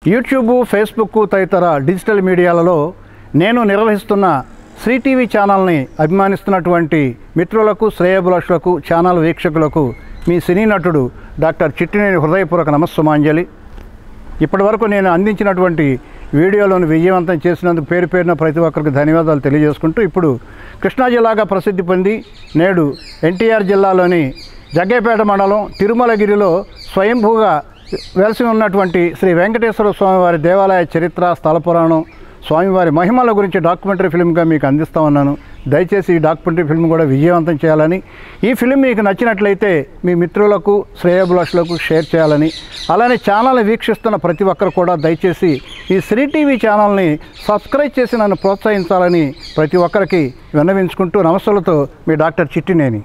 YouTube Facebook తదితర digital మీడియాలలో నేను నిర్వహిస్తున్న శ్రీ టీవీ ఛానల్ని అభిమానిస్తున్నటువంటి మిత్రులకు శ్రేయభిలాషులకు ఛానల్ వీక్షకులకు మీ సినీ నటుడు డాక్టర్ చిట్టినేని హృదయపూర్వక నమస్సుమాంజలి ఇప్పటివరకు నేను అందించినటువంటి వీడియోలను విజయవంతం చేసినందుకు పేరు పేరున ప్రతి ఒక్కరికి ధన్యవాదాలు తెలియజేసుకుంటూ ఇప్పుడు కృష్ణా జిల్లాగా ప్రసిద్ధి పొంది నేడు ఎన్టీఆర్ జిల్లాలోని జగ్గేపేట మండలం తిరుమలగిరిలో స్వయంభూగా వెలసి ఉన్నటువంటి శ్రీ వెంకటేశ్వర స్వామివారి దేవాలయ చరిత్ర స్థల పురాణం స్వామివారి మహిమల గురించి డాక్యుమెంటరీ ఫిల్మ్గా మీకు అందిస్తా ఉన్నాను దయచేసి ఈ డాక్యుమెంటరీ ఫిల్మ్ కూడా విజయవంతం చేయాలని ఈ ఫిల్మ్ మీకు నచ్చినట్లయితే మీ మిత్రులకు శ్రేయభిలాషులకు షేర్ చేయాలని అలానే ఛానల్ వీక్షిస్తున్న ప్రతి ఒక్కరు కూడా దయచేసి ఈ శ్రీ టీవీ ఛానల్ని సబ్స్క్రైబ్ చేసి నన్ను ప్రోత్సహించాలని ప్రతి ఒక్కరికి విన్నవించుకుంటూ నమస్సులతో మీ డాక్టర్ చిట్టినేని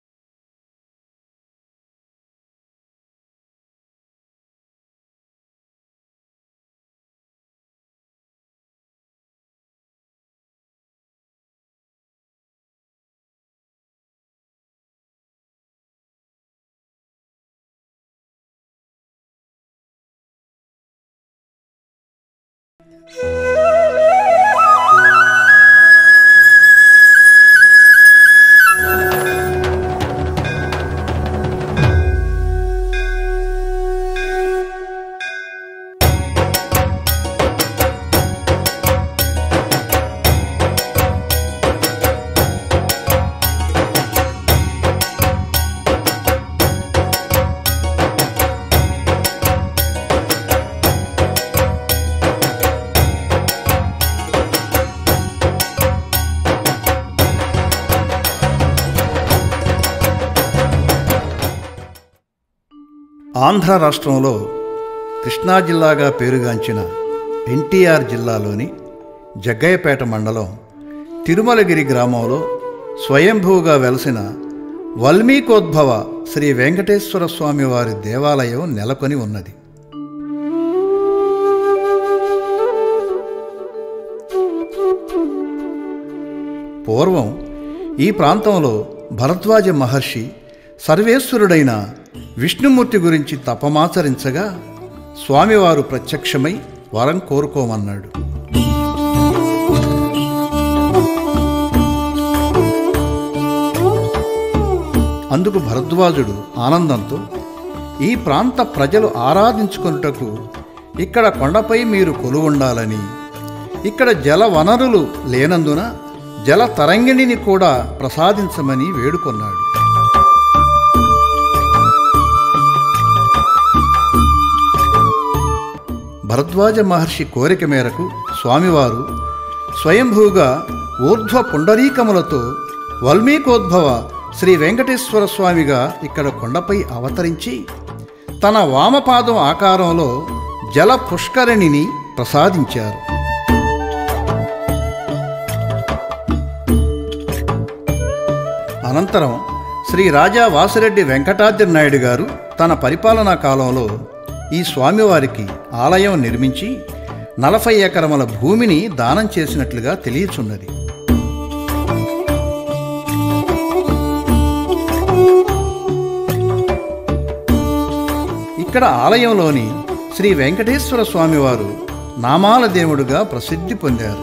ఆంధ్ర రాష్ట్రంలో కృష్ణా జిల్లాగా పేరుగాంచిన ఎన్టీఆర్ జిల్లాలోని జగ్గయ్యపేట మండలం తిరుమలగిరి గ్రామంలో స్వయంభూగా వెలసిన వల్మీకోద్భవ శ్రీ వెంకటేశ్వర స్వామి వారి దేవాలయం నెలకొని ఉన్నది పూర్వం ఈ ప్రాంతంలో భరద్వాజ మహర్షి సర్వేశ్వరుడైన విష్ణుమూర్తి గురించి తపమాచరించగా స్వామివారు ప్రత్యక్షమై వరం కోరుకోమన్నాడు అందుకు భరద్వాజుడు ఆనందంతో ఈ ప్రాంత ప్రజలు ఆరాధించుకొనుటకు ఇక్కడ కొండపై మీరు కొలువుండాలని ఇక్కడ జల వనరులు లేనందున జల తరంగిణిని కూడా ప్రసాదించమని వేడుకొన్నాడు భరద్వాజ మహర్షి కోరిక మేరకు స్వామివారు స్వయంభూగా ఊర్ధ్వ పుండరీకములతో వల్మీకోద్భవ శ్రీ వెంకటేశ్వర స్వామిగా ఇక్కడ కొండపై అవతరించి తన వామపాదం ఆకారంలో జల పుష్కరిణిని ప్రసాదించారు అనంతరం శ్రీ రాజా వాసిరెడ్డి వెంకటాద్రి నాయుడు గారు తన పరిపాలనా కాలంలో ఈ స్వామివారికి ఆలయం నిర్మించి నలభై ఎకరముల భూమిని దానం చేసినట్లుగా తెలియచున్నది ఇక్కడ ఆలయంలోని శ్రీ వెంకటేశ్వర స్వామివారు నామాల దేవుడుగా ప్రసిద్ధి పొందారు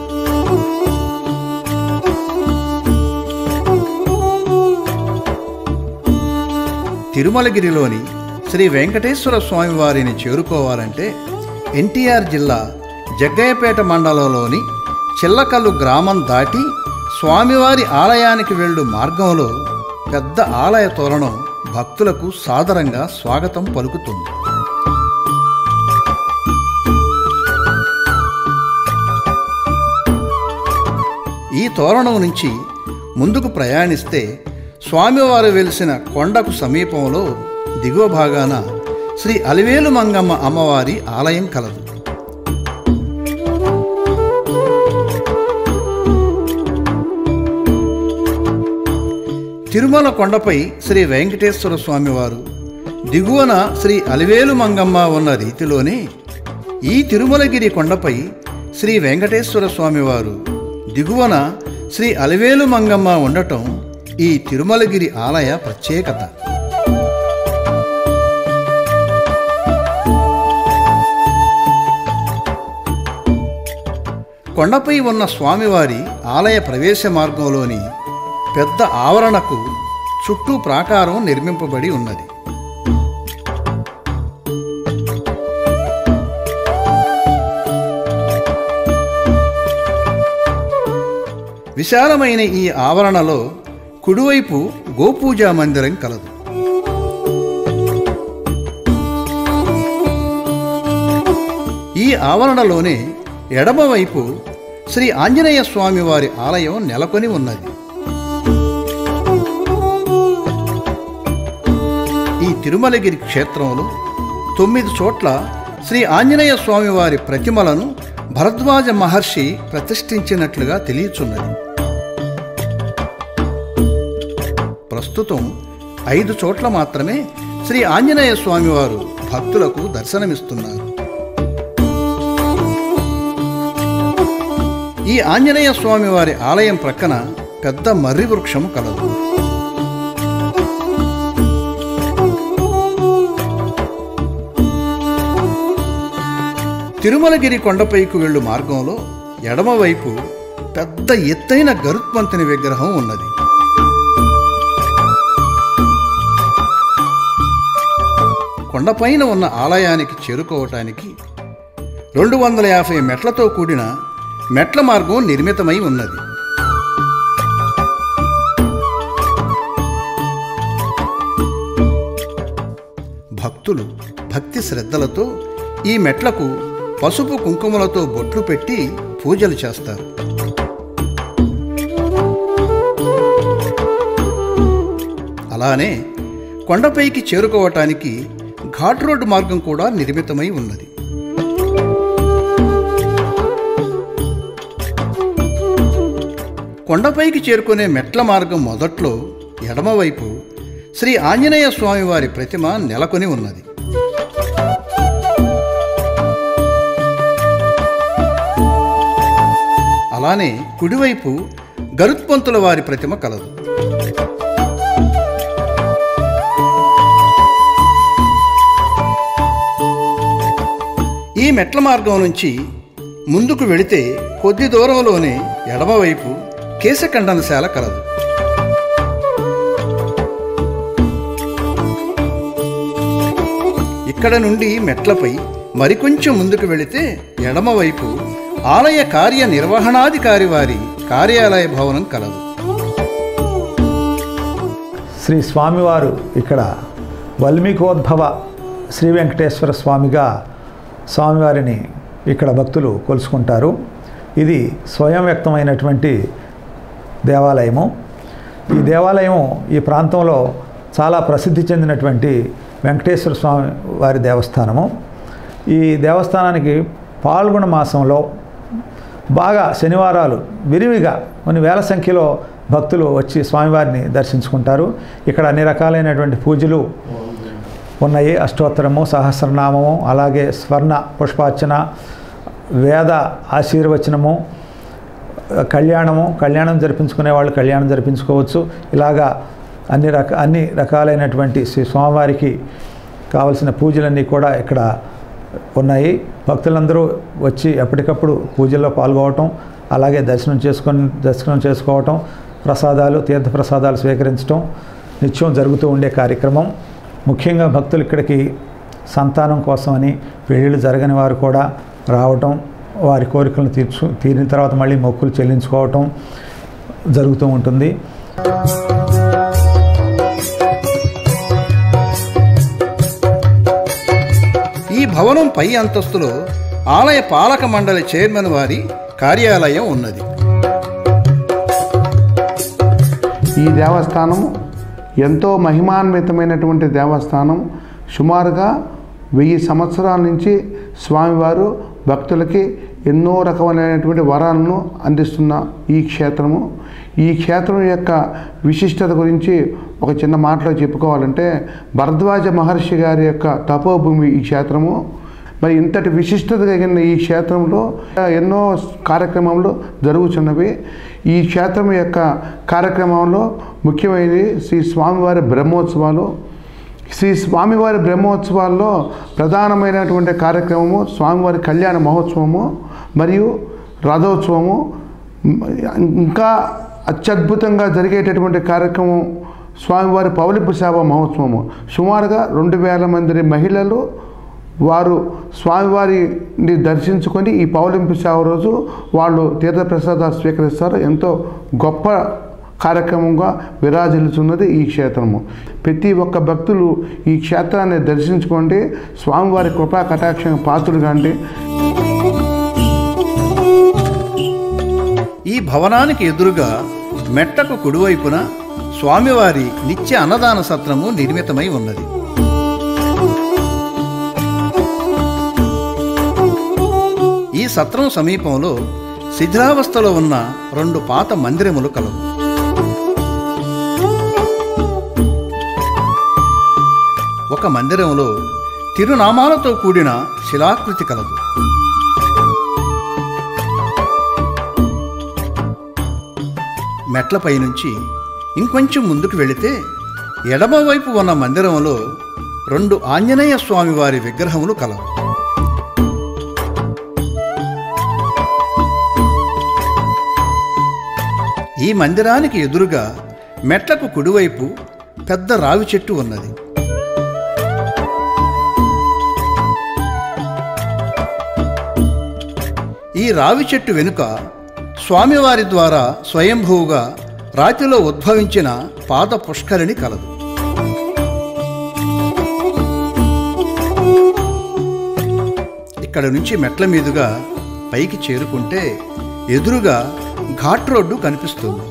తిరుమలగిరిలోని శ్రీ వెంకటేశ్వర స్వామి వారిని చేరుకోవాలంటే ఎన్టీఆర్ జిల్లా జగ్గయ్యపేట మండలంలోని చిల్లకల్లు గ్రామం దాటి స్వామివారి ఆలయానికి వెళ్ళు మార్గంలో పెద్ద ఆలయ తోరణం భక్తులకు సాదరంగా స్వాగతం పలుకుతుంది ఈ తోరణం నుంచి ముందుకు ప్రయాణిస్తే స్వామివారు వెలిసిన కొండకు సమీపంలో దిగువ భాగాన శ్రీ అలివేలు మంగమ్మ అమ్మవారి ఆలయం కలదు తిరుమల కొండపై శ్రీ వెంకటేశ్వర స్వామివారు దిగువన శ్రీ అలివేలు మంగమ్మ ఉన్న రీతిలోనే ఈ తిరుమలగిరి కొండపై శ్రీ వెంకటేశ్వర స్వామివారు దిగువన శ్రీ అలివేలు మంగమ్మ ఉండటం ఈ తిరుమలగిరి ఆలయ ప్రత్యేకత కొండపై ఉన్న స్వామివారి ఆలయ ప్రవేశ మార్గంలోని పెద్ద ఆవరణకు చుట్టూ ప్రాకారం నిర్మింపబడి ఉన్నది విశాలమైన ఈ ఆవరణలో కుడివైపు గోపూజా మందిరం కలదు ఈ ఆవరణలోనే ఎడమవైపు శ్రీ ఆంజనేయ స్వామి వారి ఆలయం నెలకొని ఉన్నది ఈ తిరుమలగిరి క్షేత్రంలో తొమ్మిది చోట్ల శ్రీ ఆంజనేయ స్వామి వారి ప్రతిమలను భరద్వాజ మహర్షి ప్రతిష్ఠించినట్లుగా తెలియచున్నది ప్రస్తుతం ఐదు చోట్ల మాత్రమే శ్రీ ఆంజనేయ స్వామి వారు భక్తులకు దర్శనమిస్తున్నారు ఈ ఆంజనేయ స్వామి వారి ఆలయం ప్రక్కన పెద్ద మర్రి వృక్షము కలదు తిరుమలగిరి కొండపైకి వెళ్ళు మార్గంలో ఎడమవైపు పెద్ద ఎత్తైన గరుత్మంతుని విగ్రహం ఉన్నది కొండపైన ఉన్న ఆలయానికి చేరుకోవటానికి రెండు వందల యాభై మెట్లతో కూడిన మెట్ల మార్గం నిర్మితమై ఉన్నది భక్తులు భక్తి శ్రద్ధలతో ఈ మెట్లకు పసుపు కుంకుమలతో బొట్లు పెట్టి పూజలు చేస్తారు అలానే కొండపైకి చేరుకోవటానికి ఘాట్ రోడ్డు మార్గం కూడా నిర్మితమై ఉన్నది కొండపైకి చేరుకునే మెట్ల మార్గం మొదట్లో ఎడమవైపు శ్రీ ఆంజనేయ స్వామి వారి ప్రతిమ నెలకొని ఉన్నది అలానే కుడివైపు గరుత్పంతుల వారి ప్రతిమ కలదు ఈ మెట్ల మార్గం నుంచి ముందుకు వెళితే కొద్ది దూరంలోనే ఎడమవైపు కేశఖండనశాల కలదు ఇక్కడ నుండి మెట్లపై మరికొంచెం ముందుకు వెళితే ఎడమవైపు ఆలయ కార్యనిర్వహణాధికారి వారి కార్యాలయ భవనం కలదు శ్రీ స్వామివారు ఇక్కడ వల్మీకోద్భవ శ్రీ వెంకటేశ్వర స్వామిగా స్వామివారిని ఇక్కడ భక్తులు కొలుసుకుంటారు ఇది స్వయం వ్యక్తమైనటువంటి దేవాలయము ఈ దేవాలయం ఈ ప్రాంతంలో చాలా ప్రసిద్ధి చెందినటువంటి వెంకటేశ్వర స్వామి వారి దేవస్థానము ఈ దేవస్థానానికి పాల్గొన మాసంలో బాగా శనివారాలు విరివిగా కొన్ని వేల సంఖ్యలో భక్తులు వచ్చి స్వామివారిని దర్శించుకుంటారు ఇక్కడ అన్ని రకాలైనటువంటి పూజలు ఉన్నాయి అష్టోత్తరము సహస్రనామము అలాగే స్వర్ణ పుష్పార్చన వేద ఆశీర్వచనము కళ్యాణము కళ్యాణం జరిపించుకునే వాళ్ళు కళ్యాణం జరిపించుకోవచ్చు ఇలాగా అన్ని రక అన్ని రకాలైనటువంటి శ్రీ స్వామివారికి కావలసిన పూజలన్నీ కూడా ఇక్కడ ఉన్నాయి భక్తులందరూ వచ్చి ఎప్పటికప్పుడు పూజల్లో పాల్గొవటం అలాగే దర్శనం చేసుకొని దర్శనం చేసుకోవటం ప్రసాదాలు తీర్థ ప్రసాదాలు స్వీకరించడం నిత్యం జరుగుతూ ఉండే కార్యక్రమం ముఖ్యంగా భక్తులు ఇక్కడికి సంతానం కోసమని పెళ్ళిళ్ళు జరగని వారు కూడా రావటం వారి కోరికలను తీర్చు తీరిన తర్వాత మళ్ళీ మొక్కులు చెల్లించుకోవటం జరుగుతూ ఉంటుంది ఈ భవనం పై అంతస్తులో ఆలయ పాలక మండలి చైర్మన్ వారి కార్యాలయం ఉన్నది ఈ దేవస్థానం ఎంతో మహిమాన్వితమైనటువంటి దేవస్థానం సుమారుగా వెయ్యి సంవత్సరాల నుంచి స్వామివారు భక్తులకి ఎన్నో రకమైనటువంటి వరాలను అందిస్తున్న ఈ క్షేత్రము ఈ క్షేత్రం యొక్క విశిష్టత గురించి ఒక చిన్న మాటలో చెప్పుకోవాలంటే భరద్వాజ మహర్షి గారి యొక్క తపోభూమి ఈ క్షేత్రము మరి ఇంతటి విశిష్టత కలిగిన ఈ క్షేత్రంలో ఎన్నో కార్యక్రమాలు జరుగుతున్నవి ఈ క్షేత్రం యొక్క కార్యక్రమంలో ముఖ్యమైనది శ్రీ స్వామివారి బ్రహ్మోత్సవాలు శ్రీ స్వామివారి బ్రహ్మోత్సవాల్లో ప్రధానమైనటువంటి కార్యక్రమము స్వామివారి కళ్యాణ మహోత్సవము మరియు రథోత్సవము ఇంకా అత్యద్భుతంగా జరిగేటటువంటి కార్యక్రమం స్వామివారి పౌలింపు సేవ మహోత్సవము సుమారుగా రెండు వేల మంది మహిళలు వారు స్వామివారిని దర్శించుకొని ఈ పౌలింపు సేవ రోజు వాళ్ళు తీర్థప్రసాదాలు స్వీకరిస్తారు ఎంతో గొప్ప కార్యక్రమంగా విరాజిల్లుతున్నది ఈ క్షేత్రము ప్రతి ఒక్క భక్తులు ఈ క్షేత్రాన్ని దర్శించుకోండి స్వామివారి కృపా కటాక్షం పాత్రులు కాండి ఈ భవనానికి ఎదురుగా మెట్టకు కుడివైపున స్వామివారి నిత్య అన్నదాన సత్రము నిర్మితమై ఉన్నది ఈ సత్రం సమీపంలో శిథిలావస్థలో ఉన్న రెండు పాత మందిరములు కలవు ఒక మందిరంలో తిరునామాలతో కూడిన శిలాకృతి కలదు మెట్లపై నుంచి ఇంకొంచెం ముందుకు వెళితే ఎడమవైపు ఉన్న మందిరంలో రెండు ఆంజనేయ స్వామి వారి విగ్రహములు కలవు ఈ మందిరానికి ఎదురుగా మెట్లకు కుడివైపు పెద్ద రావి చెట్టు ఉన్నది ఈ రావి చెట్టు వెనుక స్వామివారి ద్వారా స్వయంభూగా రాతిలో ఉద్భవించిన పాద పుష్కరిణి కలదు ఇక్కడ నుంచి మెట్ల మీదుగా పైకి చేరుకుంటే ఎదురుగా ఘాట్ రోడ్డు కనిపిస్తుంది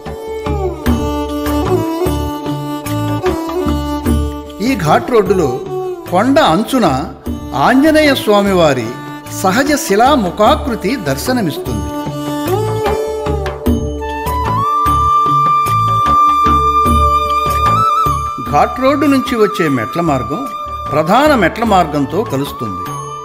ఈ ఘాట్ రోడ్డులో కొండ అంచున ఆంజనేయ స్వామివారి సహజ శిలా ముఖాకృతి దర్శనమిస్తుంది ఘాట్ రోడ్డు నుంచి వచ్చే మెట్ల మార్గం ప్రధాన మెట్ల మార్గంతో కలుస్తుంది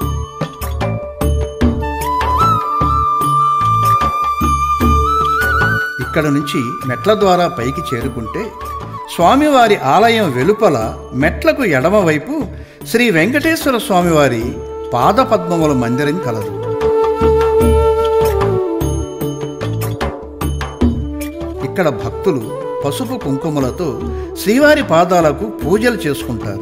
ఇక్కడ నుంచి మెట్ల ద్వారా పైకి చేరుకుంటే స్వామివారి ఆలయం వెలుపల మెట్లకు ఎడమవైపు శ్రీ వెంకటేశ్వర స్వామివారి పాదపద్మముల మందిరం కలదు ఇక్కడ భక్తులు పసుపు కుంకుమలతో శ్రీవారి పాదాలకు పూజలు చేసుకుంటారు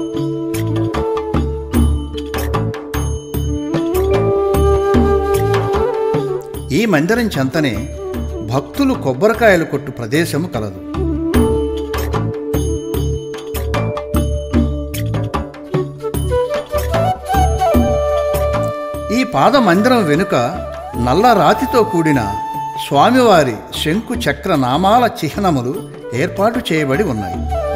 ఈ మందిరం చెంతనే భక్తులు కొబ్బరికాయలు కొట్టు ప్రదేశము కలదు ఈ పాద మందిరం వెనుక నల్ల రాతితో కూడిన స్వామివారి శంకు చక్ర నామాల చిహ్నములు ఏర్పాటు చేయబడి ఉన్నాయి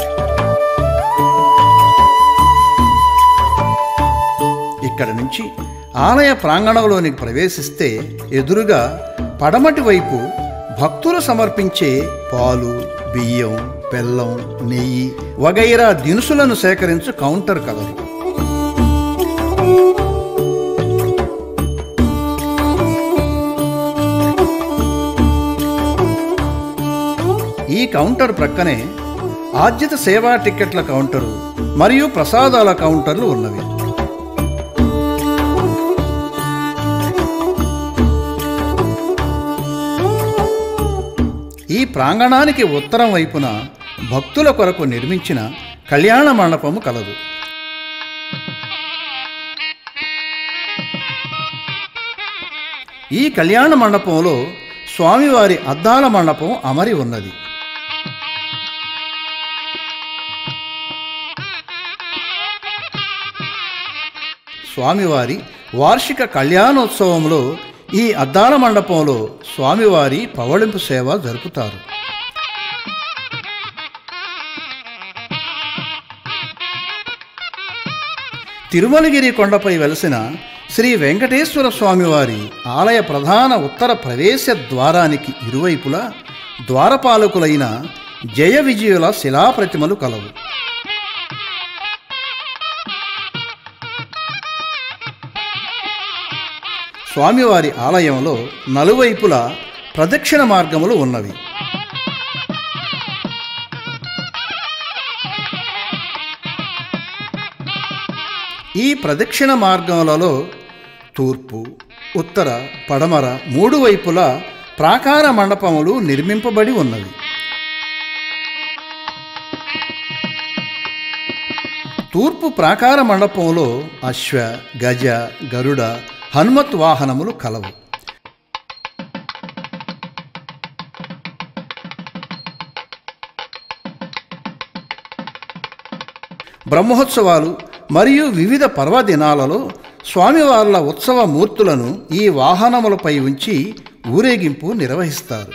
ఇక్కడ నుంచి ఆలయ ప్రాంగణంలోనికి ప్రవేశిస్తే ఎదురుగా పడమటి వైపు భక్తులు సమర్పించే పాలు బియ్యం బెల్లం నెయ్యి వగైరా దినుసులను సేకరించు కౌంటర్ కలదు ఈ కౌంటర్ ప్రక్కనే ఆర్జిత సేవా టిక్కెట్ల కౌంటరు మరియు ప్రసాదాల కౌంటర్లు ఉన్నవి ఈ ప్రాంగణానికి ఉత్తరం వైపున భక్తుల కొరకు నిర్మించిన కళ్యాణ మండపము కలదు ఈ కళ్యాణ మండపంలో స్వామివారి అద్దాల మండపం అమరి ఉన్నది స్వామివారి వార్షిక కళ్యాణోత్సవంలో ఈ అద్దాల మండపంలో స్వామివారి పవళింపు సేవ జరుపుతారు తిరుమలగిరి కొండపై వెలసిన శ్రీ వెంకటేశ్వర స్వామివారి ఆలయ ప్రధాన ఉత్తర ప్రవేశ ద్వారానికి ఇరువైపులా ద్వారపాలకులైన జయ విజయుల శిలాప్రతిమలు కలవు స్వామివారి ఆలయంలో నలువైపులా ప్రదక్షిణ మార్గములు ఉన్నవి ఈ ప్రదక్షిణ మార్గములలో తూర్పు ఉత్తర పడమర మూడు వైపులా ప్రాకార మండపములు నిర్మింపబడి ఉన్నవి తూర్పు ప్రాకార మండపంలో అశ్వ గజ గరుడ హనుమత్ వాహనములు కలవు బ్రహ్మోత్సవాలు మరియు వివిధ పర్వదినాలలో స్వామివార్ల ఉత్సవ మూర్తులను ఈ వాహనములపై ఉంచి ఊరేగింపు నిర్వహిస్తారు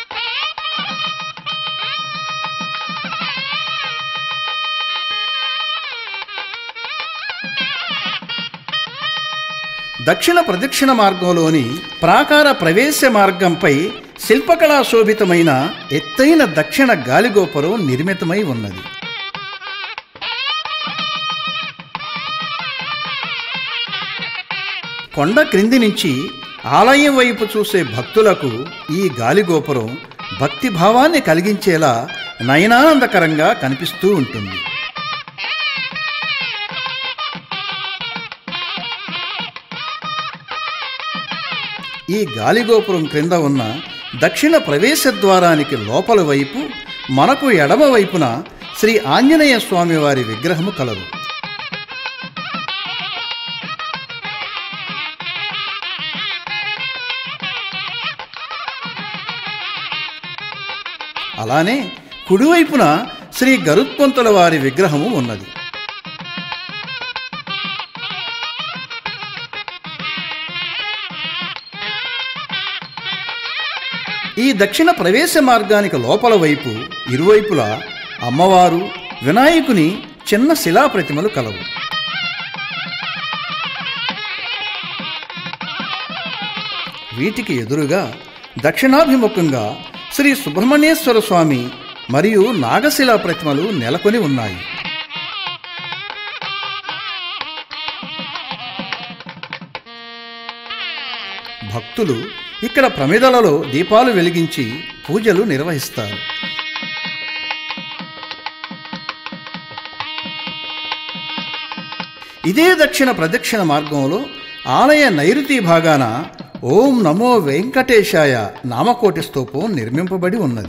దక్షిణ ప్రదక్షిణ మార్గంలోని ప్రాకార ప్రవేశ మార్గంపై శిల్పకళా శోభితమైన ఎత్తైన దక్షిణ గాలిగోపురం నిర్మితమై ఉన్నది కొండ క్రింది నుంచి ఆలయం వైపు చూసే భక్తులకు ఈ గాలిగోపురం భక్తి భావాన్ని కలిగించేలా నయనానందకరంగా కనిపిస్తూ ఉంటుంది ఈ గాలిగోపురం క్రింద ఉన్న దక్షిణ ప్రవేశ ద్వారానికి లోపల వైపు మనకు ఎడమ వైపున శ్రీ ఆంజనేయ స్వామి వారి విగ్రహము కలదు అలానే కుడివైపున శ్రీ గరుత్పంతుల వారి విగ్రహము ఉన్నది ఈ దక్షిణ ప్రవేశ మార్గానికి లోపల వైపు ఇరువైపులా అమ్మవారు వినాయకుని చిన్న శిలా ప్రతిమలు కలవు వీటికి ఎదురుగా దక్షిణాభిముఖంగా శ్రీ సుబ్రహ్మణ్యేశ్వర స్వామి మరియు నాగశిలా ప్రతిమలు నెలకొని ఉన్నాయి భక్తులు ఇక్కడ ప్రమిదలలో దీపాలు వెలిగించి పూజలు నిర్వహిస్తారు ఇదే దక్షిణ ప్రదక్షిణ మార్గంలో ఆలయ నైరుతి భాగాన ఓం నమో వెంకటేశాయ నామకోటి స్తూపం నిర్మింపబడి ఉన్నది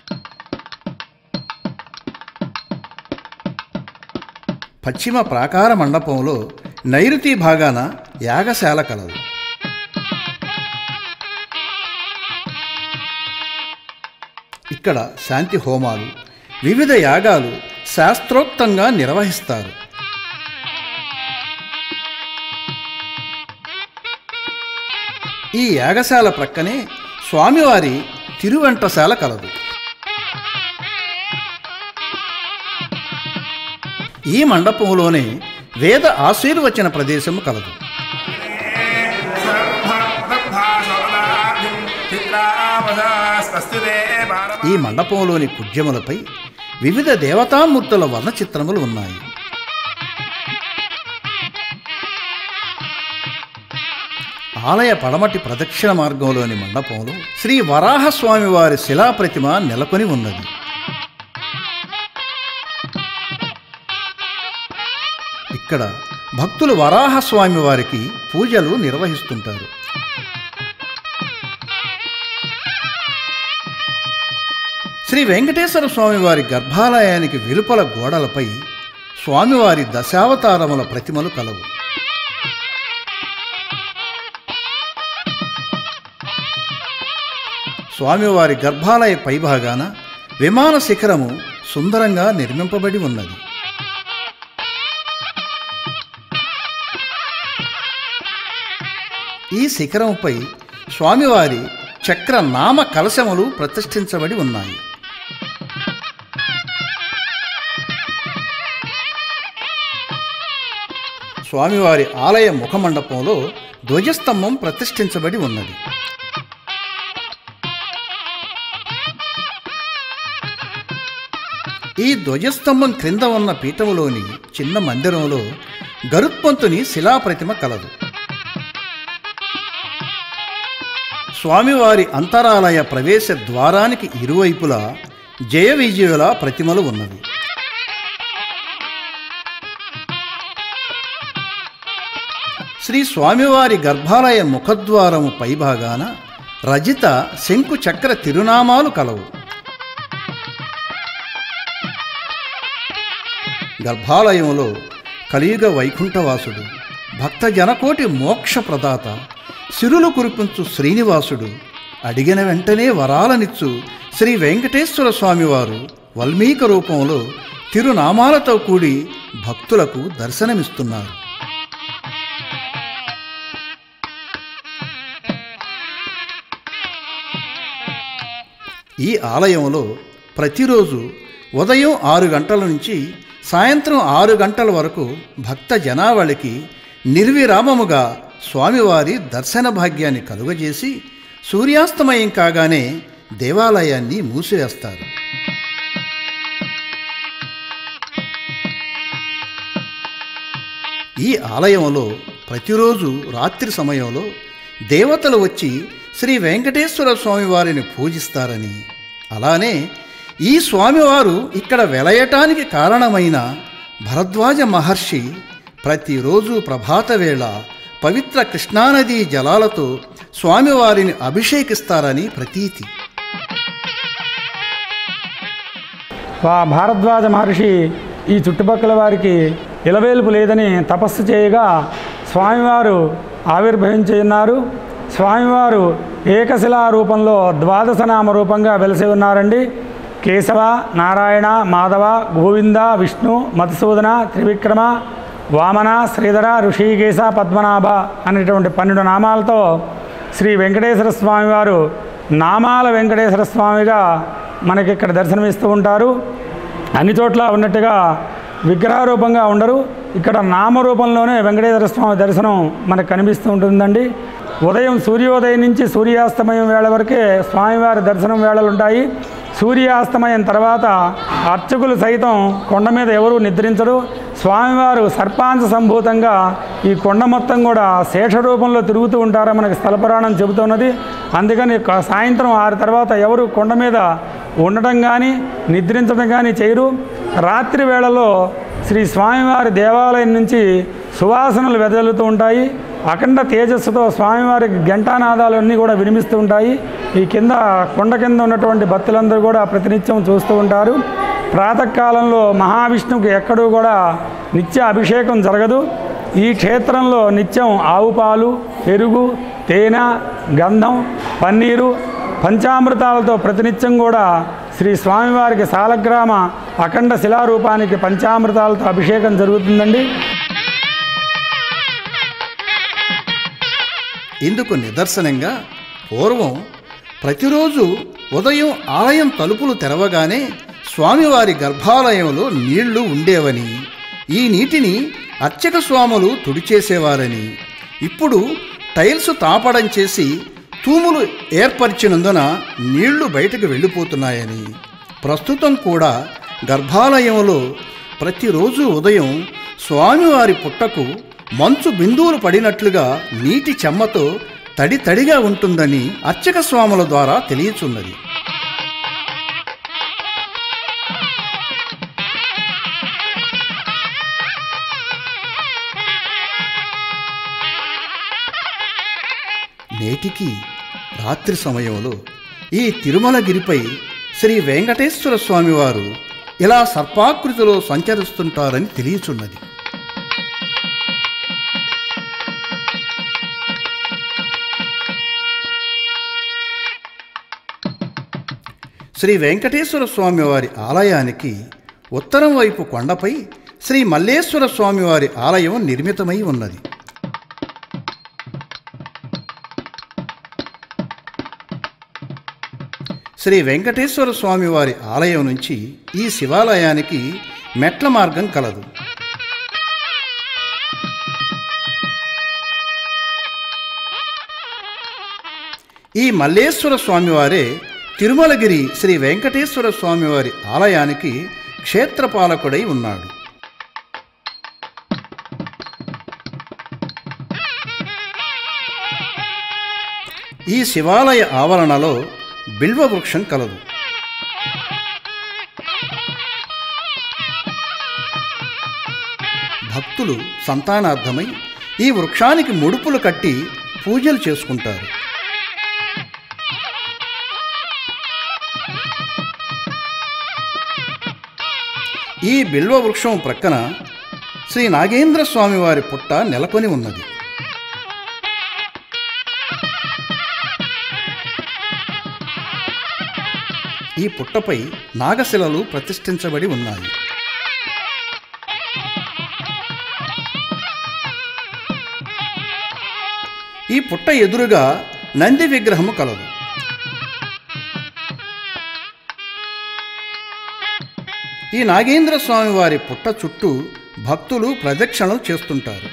పశ్చిమ ప్రాకార మండపంలో నైరుతి భాగాన యాగశాల కలదు ఇక్కడ శాంతి హోమాలు వివిధ యాగాలు శాస్త్రోక్తంగా నిర్వహిస్తారు ఈ యాగశాల ప్రక్కనే స్వామివారి తిరువెంటశాల కలదు ఈ మండపంలోనే వేద ఆశీర్వచన ప్రదేశము కలదు ఈ మండపంలోని కుడ్యములపై వివిధ దేవతామూర్తుల వర్ణచిత్రములు ఉన్నాయి ఆలయ పడమటి ప్రదక్షిణ మార్గంలోని మండపంలో శ్రీ వరాహస్వామి వారి శిలాప్రతిమ నెలకొని ఉన్నది ఇక్కడ భక్తులు వరాహస్వామి వారికి పూజలు నిర్వహిస్తుంటారు శ్రీ వెంకటేశ్వర స్వామి వారి గర్భాలయానికి వెలుపల గోడలపై స్వామివారి దశావతారముల ప్రతిమలు కలవు స్వామివారి గర్భాలయ పైభాగాన విమాన శిఖరము సుందరంగా నిర్మింపబడి ఉన్నది ఈ శిఖరంపై స్వామివారి చక్ర నామ కలశములు ప్రతిష్ఠించబడి ఉన్నాయి స్వామివారి ఆలయ ముఖమండపంలో ధ్వజస్తంభం ప్రతిష్ఠించబడి ఉన్నది ఈ ధ్వజస్తంభం క్రింద ఉన్న పీఠములోని చిన్న మందిరంలో గరుత్పంతుని శిలాప్రతిమ కలదు స్వామివారి అంతరాలయ ప్రవేశ ద్వారానికి ఇరువైపులా జయ విజయుల ప్రతిమలు ఉన్నవి శ్రీ స్వామివారి గర్భాలయ ముఖద్వారము పైభాగాన రజిత శంకు చక్ర తిరునామాలు కలవు గర్భాలయంలో కలియుగ వైకుంఠవాసుడు భక్త జనకోటి మోక్ష ప్రదాత సిరులు కురిపించు శ్రీనివాసుడు అడిగిన వెంటనే వరాలనిచ్చు శ్రీ వెంకటేశ్వర స్వామివారు వల్మీక రూపంలో తిరునామాలతో కూడి భక్తులకు దర్శనమిస్తున్నారు ఈ ఆలయంలో ప్రతిరోజు ఉదయం ఆరు గంటల నుంచి సాయంత్రం ఆరు గంటల వరకు భక్త జనావళికి నిర్విరామముగా స్వామివారి దర్శన భాగ్యాన్ని కలుగజేసి సూర్యాస్తమయం కాగానే దేవాలయాన్ని మూసివేస్తారు ఈ ఆలయంలో ప్రతిరోజు రాత్రి సమయంలో దేవతలు వచ్చి శ్రీ వెంకటేశ్వర స్వామివారిని పూజిస్తారని అలానే ఈ స్వామివారు ఇక్కడ వెలయటానికి కారణమైన భరద్వాజ మహర్షి ప్రతిరోజు ప్రభాత వేళ పవిత్ర కృష్ణానదీ జలాలతో స్వామివారిని అభిషేకిస్తారని ప్రతీతి వా భారద్వాజ మహర్షి ఈ చుట్టుపక్కల వారికి ఇలవేలుపు లేదని తపస్సు చేయగా స్వామివారు ఆవిర్భవించి ఉన్నారు స్వామివారు ఏకశిలా రూపంలో ద్వాదశ నామ రూపంగా వెలిసి ఉన్నారండి కేశవ నారాయణ మాధవ గోవింద విష్ణు మధుసూదన త్రివిక్రమ వామన శ్రీధర ఋషికేశ పద్మనాభ అనేటువంటి పన్నెండు నామాలతో శ్రీ వెంకటేశ్వర స్వామివారు నామాల వెంకటేశ్వర స్వామిగా మనకి ఇక్కడ దర్శనమిస్తూ ఉంటారు అన్ని చోట్ల ఉన్నట్టుగా విగ్రహ రూపంగా ఉండరు ఇక్కడ నామరూపంలోనే వెంకటేశ్వర స్వామి దర్శనం మనకు కనిపిస్తూ ఉంటుందండి ఉదయం సూర్యోదయం నుంచి సూర్యాస్తమయం వేళ వరకే స్వామివారి దర్శనం వేళలు ఉంటాయి సూర్యాస్తమయం తర్వాత అర్చకులు సైతం కొండ మీద ఎవరూ నిద్రించరు స్వామివారు సర్పాంశ సంభూతంగా ఈ కొండ మొత్తం కూడా శేష రూపంలో తిరుగుతూ ఉంటారని మనకి స్థల పురాణం చెబుతున్నది అందుకని క- సాయంత్రం ఆరు తర్వాత ఎవరు కొండ మీద ఉండటం కానీ నిద్రించడం కానీ చేయరు రాత్రి వేళలో శ్రీ స్వామివారి దేవాలయం నుంచి సువాసనలు వెదజల్లుతూ ఉంటాయి అఖండ తేజస్సుతో స్వామివారికి ఘంటానాదాలు అన్నీ కూడా వినిపిస్తూ ఉంటాయి ఈ కింద కొండ కింద ఉన్నటువంటి భక్తులందరూ కూడా ప్రతినిత్యం చూస్తూ ఉంటారు ప్రాతకాలంలో మహావిష్ణువుకి ఎక్కడూ కూడా నిత్య అభిషేకం జరగదు ఈ క్షేత్రంలో నిత్యం ఆవు పాలు పెరుగు తేనె గంధం పన్నీరు పంచామృతాలతో ప్రతినిత్యం కూడా శ్రీ స్వామివారికి సాలగ్రామ అఖండ శిలారూపానికి పంచామృతాలతో అభిషేకం జరుగుతుందండి ఇందుకు నిదర్శనంగా పూర్వం ప్రతిరోజు ఉదయం ఆలయం తలుపులు తెరవగానే స్వామివారి గర్భాలయంలో నీళ్లు ఉండేవని ఈ నీటిని అర్చక స్వాములు తుడిచేసేవారని ఇప్పుడు టైల్స్ తాపడం చేసి తూములు ఏర్పరిచినందున నీళ్లు బయటకు వెళ్ళిపోతున్నాయని ప్రస్తుతం కూడా గర్భాలయంలో ప్రతిరోజు ఉదయం స్వామివారి పుట్టకు మంచు బిందువులు పడినట్లుగా నీటి చెమ్మతో తడి తడిగా ఉంటుందని అర్చక స్వాముల ద్వారా తెలియచున్నది నేటికి రాత్రి సమయంలో ఈ తిరుమలగిరిపై శ్రీ వెంకటేశ్వర స్వామివారు ఇలా సర్పాకృతిలో సంచరిస్తుంటారని తెలియచున్నది శ్రీ వెంకటేశ్వర స్వామివారి ఆలయానికి ఉత్తరం వైపు కొండపై శ్రీ మల్లేశ్వర స్వామివారి ఆలయం నిర్మితమై ఉన్నది శ్రీ వెంకటేశ్వర స్వామివారి ఆలయం నుంచి ఈ శివాలయానికి మెట్ల మార్గం కలదు ఈ మల్లేశ్వర స్వామివారే తిరుమలగిరి శ్రీ వెంకటేశ్వర స్వామివారి ఆలయానికి క్షేత్రపాలకుడై ఉన్నాడు ఈ శివాలయ ఆవరణలో బిల్వ వృక్షం కలదు భక్తులు సంతానార్థమై ఈ వృక్షానికి ముడుపులు కట్టి పూజలు చేసుకుంటారు ఈ బిల్వ వృక్షం ప్రక్కన శ్రీ నాగేంద్ర స్వామి వారి పుట్ట నెలకొని ఉన్నది ఈ పుట్టపై నాగశిలలు ప్రతిష్ఠించబడి ఉన్నాయి ఈ పుట్ట ఎదురుగా నంది విగ్రహము కలదు ఈ నాగేంద్ర స్వామి వారి పుట్ట చుట్టూ భక్తులు ప్రదక్షిణలు చేస్తుంటారు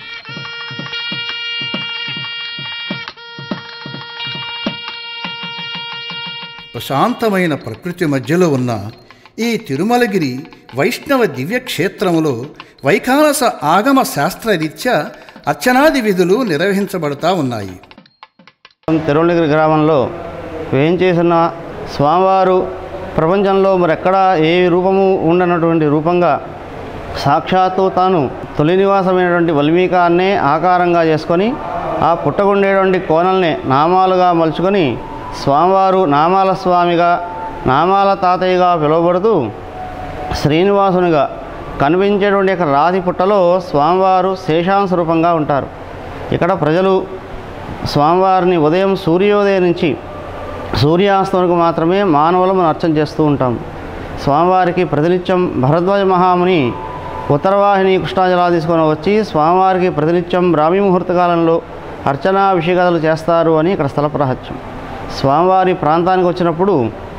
ప్రశాంతమైన ప్రకృతి మధ్యలో ఉన్న ఈ తిరుమలగిరి వైష్ణవ దివ్యక్షేత్రములో వైఖానస ఆగమ శాస్త్రరీత్యా అర్చనాది విధులు నిర్వహించబడతా ఉన్నాయి తిరువణగిరి గ్రామంలో వేయించేసిన స్వామివారు ప్రపంచంలో మరెక్కడా ఏ రూపము ఉండనటువంటి రూపంగా సాక్షాత్తు తాను తొలి నివాసమైనటువంటి వల్మీకాన్నే ఆకారంగా చేసుకొని ఆ పుట్టకుండేటువంటి కోనల్ని నామాలుగా మలుచుకొని స్వామివారు నామాల స్వామిగా నామాల తాతయ్యగా పిలువబడుతూ శ్రీనివాసునిగా కనిపించేటువంటి యొక్క రాతి పుట్టలో స్వామివారు శేషాంశ రూపంగా ఉంటారు ఇక్కడ ప్రజలు స్వామివారిని ఉదయం సూర్యోదయం నుంచి సూర్యాస్తం వరకు మాత్రమే మానవులము అర్చన చేస్తూ ఉంటాం స్వామివారికి ప్రతినిత్యం భరద్వాజ మహాముని ఉత్తరవాహిని కృష్ణాజలాలు తీసుకొని వచ్చి స్వామివారికి ప్రతినిత్యం బ్రాహ్మీ ముహూర్త కాలంలో అర్చనా అభిషేకాలు చేస్తారు అని ఇక్కడ స్థల ప్రహత్యం స్వామివారి ప్రాంతానికి వచ్చినప్పుడు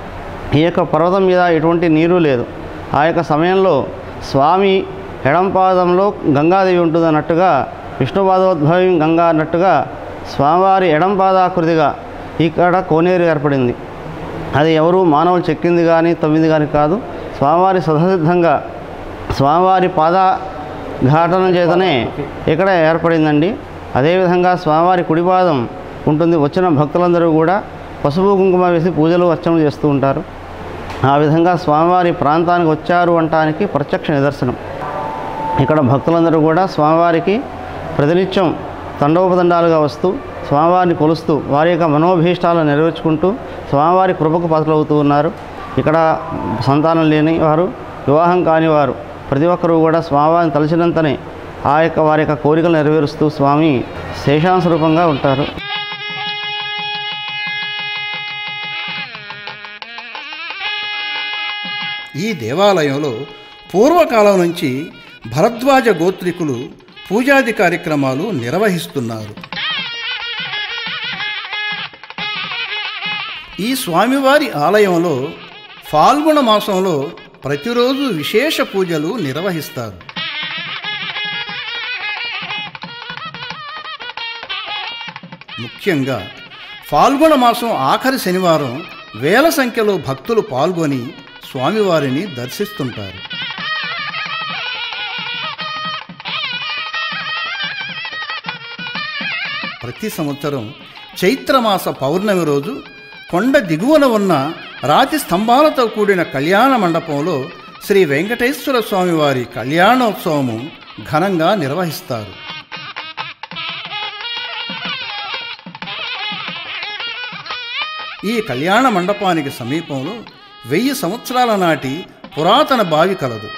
ఈ యొక్క పర్వతం మీద ఎటువంటి నీరు లేదు ఆ యొక్క సమయంలో స్వామి ఎడంపాదంలో గంగాదేవి ఉంటుంది అన్నట్టుగా విష్ణుపాదోద్భవం గంగా అన్నట్టుగా స్వామివారి ఎడంపాదాకృతిగా ఇక్కడ కోనేరు ఏర్పడింది అది ఎవరు మానవులు చెక్కింది కానీ తవ్వింది కానీ కాదు స్వామివారి సదసిద్ధంగా స్వామివారి పాద ఘాటన చేతనే ఇక్కడ ఏర్పడిందండి అదేవిధంగా స్వామివారి కుడిపాదం ఉంటుంది వచ్చిన భక్తులందరూ కూడా పసుపు కుంకుమ వేసి పూజలు అర్చనలు చేస్తూ ఉంటారు ఆ విధంగా స్వామివారి ప్రాంతానికి వచ్చారు అనటానికి ప్రత్యక్ష నిదర్శనం ఇక్కడ భక్తులందరూ కూడా స్వామివారికి ప్రతినిత్యం తండోపదండాలుగా వస్తూ స్వామివారిని కొలుస్తూ వారి యొక్క మనోభీష్టాలను నెరవేర్చుకుంటూ స్వామివారి కృపకు పాత్రలవుతూ ఉన్నారు ఇక్కడ సంతానం లేని వారు వివాహం కాని వారు ప్రతి ఒక్కరూ కూడా స్వామివారిని తలచినంతనే ఆ యొక్క వారి యొక్క కోరికలు నెరవేరుస్తూ స్వామి శేషాంశ రూపంగా ఉంటారు ఈ దేవాలయంలో పూర్వకాలం నుంచి భరద్వాజ గోత్రికులు పూజాది కార్యక్రమాలు నిర్వహిస్తున్నారు ఈ స్వామివారి ఆలయంలో ఫాల్గుణ మాసంలో ప్రతిరోజు విశేష పూజలు నిర్వహిస్తారు ముఖ్యంగా ఫాల్గుణ మాసం ఆఖరి శనివారం వేల సంఖ్యలో భక్తులు పాల్గొని స్వామివారిని దర్శిస్తుంటారు ప్రతి సంవత్సరం చైత్రమాస పౌర్ణమి రోజు కొండ దిగువన ఉన్న రాతి స్తంభాలతో కూడిన కళ్యాణ మండపంలో శ్రీ వెంకటేశ్వర స్వామివారి కళ్యాణోత్సవము ఘనంగా నిర్వహిస్తారు ఈ కళ్యాణ మండపానికి సమీపంలో వెయ్యి సంవత్సరాల నాటి పురాతన బావి కలదు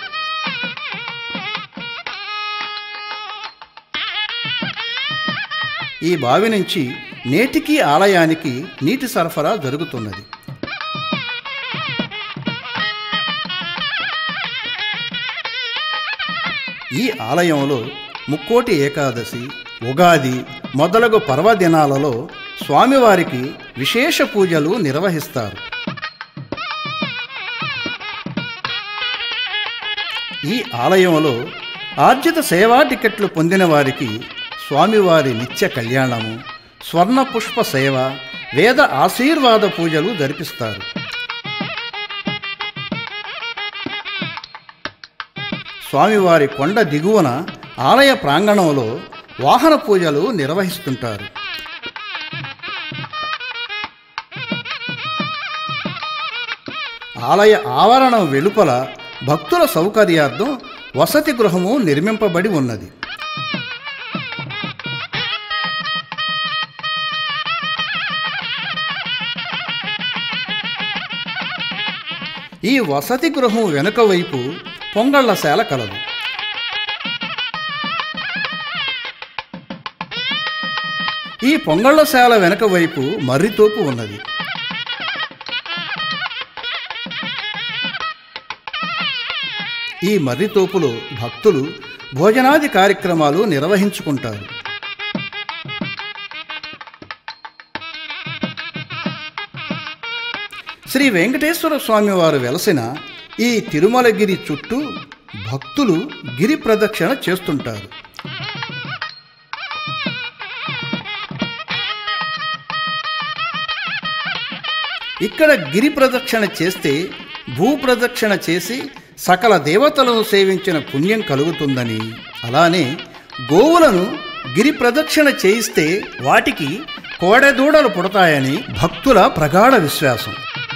ఈ బావి నుంచి నేటికి ఆలయానికి నీటి సరఫరా జరుగుతున్నది ఈ ఆలయంలో ముక్కోటి ఏకాదశి ఉగాది మొదలగు పర్వదినాలలో స్వామివారికి విశేష పూజలు నిర్వహిస్తారు ఈ ఆలయంలో ఆర్జిత సేవా టికెట్లు పొందిన వారికి స్వామివారి నిత్య కళ్యాణము స్వర్ణ పుష్ప సేవ వేద ఆశీర్వాద పూజలు జరిపిస్తారు స్వామివారి కొండ దిగువన ఆలయ ప్రాంగణంలో వాహన పూజలు నిర్వహిస్తుంటారు ఆలయ ఆవరణం వెలుపల భక్తుల సౌకర్యార్థం వసతి గృహము నిర్మింపబడి ఉన్నది ఈ వసతి గృహం వెనుక వైపు పొంగళ్లశాల కలదు ఈ పొంగళ్లశాల వెనుక వైపు మర్రితోపు ఉన్నది ఈ మర్రితోపులో భక్తులు భోజనాది కార్యక్రమాలు నిర్వహించుకుంటారు శ్రీ వెంకటేశ్వర స్వామి వారు వెలసిన ఈ తిరుమలగిరి చుట్టూ భక్తులు గిరి ప్రదక్షిణ చేస్తుంటారు ఇక్కడ గిరి ప్రదక్షిణ చేస్తే భూ ప్రదక్షిణ చేసి సకల దేవతలను సేవించిన పుణ్యం కలుగుతుందని అలానే గోవులను గిరి ప్రదక్షిణ చేయిస్తే వాటికి కోడెదూడలు పుడతాయని భక్తుల ప్రగాఢ విశ్వాసం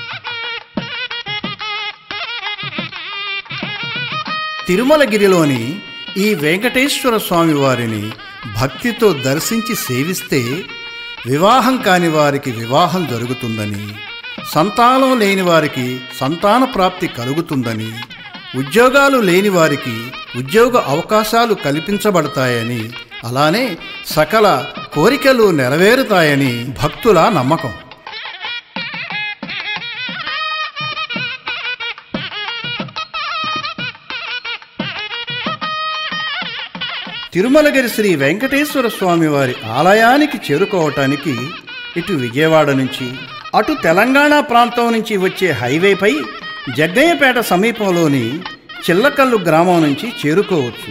తిరుమలగిరిలోని ఈ వెంకటేశ్వర స్వామి వారిని భక్తితో దర్శించి సేవిస్తే వివాహం కాని వారికి వివాహం జరుగుతుందని సంతానం లేని వారికి సంతాన ప్రాప్తి కలుగుతుందని ఉద్యోగాలు లేని వారికి ఉద్యోగ అవకాశాలు కల్పించబడతాయని అలానే సకల కోరికలు నెరవేరుతాయని భక్తుల నమ్మకం తిరుమలగిరి శ్రీ వెంకటేశ్వర స్వామి వారి ఆలయానికి చేరుకోవటానికి ఇటు విజయవాడ నుంచి అటు తెలంగాణ ప్రాంతం నుంచి వచ్చే హైవేపై జగ్గయ్యపేట సమీపంలోని చిల్లకల్లు గ్రామం నుంచి చేరుకోవచ్చు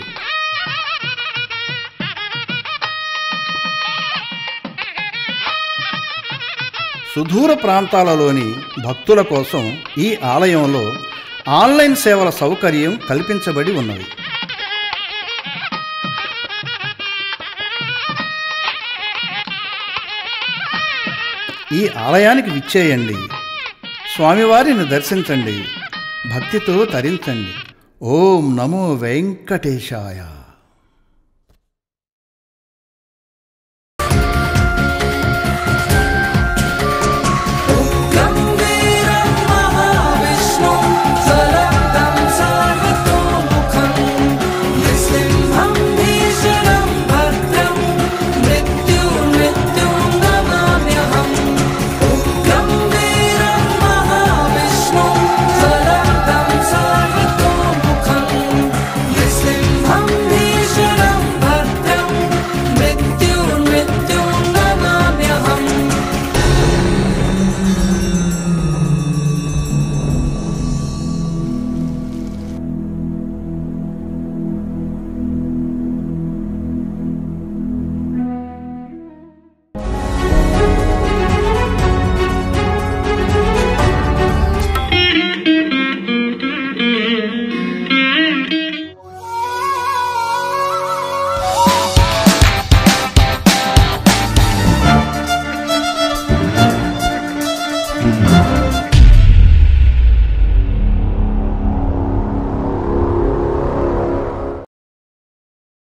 సుదూర ప్రాంతాలలోని భక్తుల కోసం ఈ ఆలయంలో ఆన్లైన్ సేవల సౌకర్యం కల్పించబడి ఉన్నది ఈ ఆలయానికి విచ్చేయండి స్వామివారిని దర్శించండి భక్తితో తరించండి ఓం నమో వెంకటేశాయ